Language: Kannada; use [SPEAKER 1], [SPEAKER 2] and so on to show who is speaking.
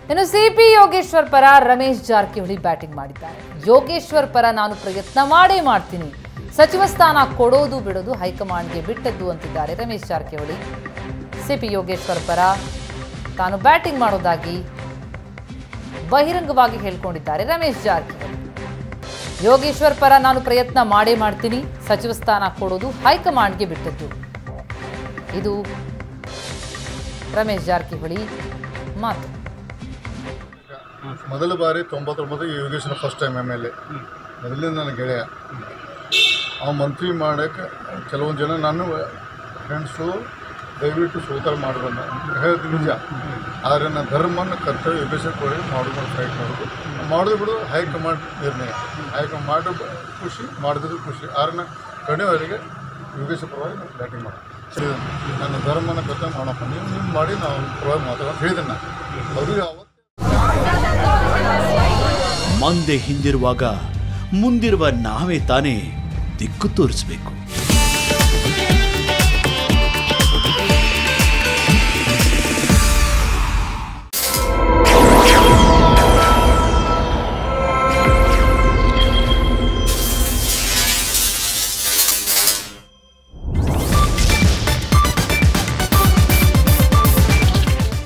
[SPEAKER 1] ಇನ್ನು ಸಿಪಿ ಯೋಗೇಶ್ವರ್ ಪರ ರಮೇಶ್ ಜಾರಕಿಹೊಳಿ ಬ್ಯಾಟಿಂಗ್ ಮಾಡಿದ್ದಾರೆ ಯೋಗೇಶ್ವರ್ ಪರ ನಾನು ಪ್ರಯತ್ನ ಮಾಡೇ ಮಾಡ್ತೀನಿ ಸಚಿವ ಸ್ಥಾನ ಕೊಡೋದು ಬಿಡೋದು ಹೈಕಮಾಂಡ್ಗೆ ಬಿಟ್ಟದ್ದು ಅಂತಿದ್ದಾರೆ ರಮೇಶ್ ಜಾರಕಿಹೊಳಿ ಸಿಪಿ ಯೋಗೇಶ್ವರ್ ಪರ ತಾನು ಬ್ಯಾಟಿಂಗ್ ಮಾಡೋದಾಗಿ ಬಹಿರಂಗವಾಗಿ ಹೇಳ್ಕೊಂಡಿದ್ದಾರೆ ರಮೇಶ್ ಜಾರಕಿಹೊಳಿ ಯೋಗೇಶ್ವರ್ ಪರ ನಾನು ಪ್ರಯತ್ನ ಮಾಡೇ ಮಾಡ್ತೀನಿ ಸಚಿವ ಸ್ಥಾನ ಕೊಡೋದು ಹೈಕಮಾಂಡ್ಗೆ ಬಿಟ್ಟದ್ದು ಇದು ರಮೇಶ್ ಜಾರಕಿಹೊಳಿ ಮಾತು
[SPEAKER 2] ಮೊದಲ ಬಾರಿ ತೊಂಬತ್ತೊಂಬತ್ತು Yogeshwara first time M L A ಮೊದಲಿಂದ ನನ್ನ ಗೆಳೆಯ ಅವ ಮಂತ್ರಿ ಮಾಡೋಕ್ಕೆ ಕೆಲವೊಂದು ಜನ ನಾನು ಫ್ರೆಂಡ್ಸು ದಯವಿಟ್ಟು ಸ್ವೀಕಾರ ಮಾಡ್ಬಂದ ಹೇಳ್ತೀನಿ ನಿಜ ಆದರೆ ನನ್ನ ಧರ್ಮನ ಕರ್ತವ್ಯ ಯೋಗೇಶ್ವರ ಕೊಡಿ ಮಾಡೋದು ಫೈಟ್ ಮಾಡೋದು ಮಾಡೋದು ಬಿಡು ಹೈಕಮಾಂಡ್ ನಿರ್ಣಯ ಹೈಕಮಾಂಡ್ ಮಾಡೋ ಖುಷಿ ಮಾಡಿದ್ರು ಖುಷಿ ಆದ್ರೆ ನಾನು ಕಡೆಯವರೆಗೆ ಯೋಗೇಶ್ವರ ಪರವಾಗಿ ನಾನು ಬ್ಯಾಟಿಂಗ್ ಮಾಡೋದು ನನ್ನ ಧರ್ಮನ ಕರ್ತವ್ಯ ಮಾಡಪ್ಪ ನೀವು ನೀವು ಮಾಡಿ ನಾವು ಪರವಾಗಿ ಮಾತಾಡೋದು ಹೇಳಿದೆ ನಾನು ಅವ್ರಿಗೆ ಅವತ್ತು
[SPEAKER 3] ಮಂದೆ ಹಿಂದಿರುವಾಗ ಮುಂದಿರುವ ನಾವೇ ತಾನೇ ದಿಕ್ಕು ತೋರಿಸಬೇಕು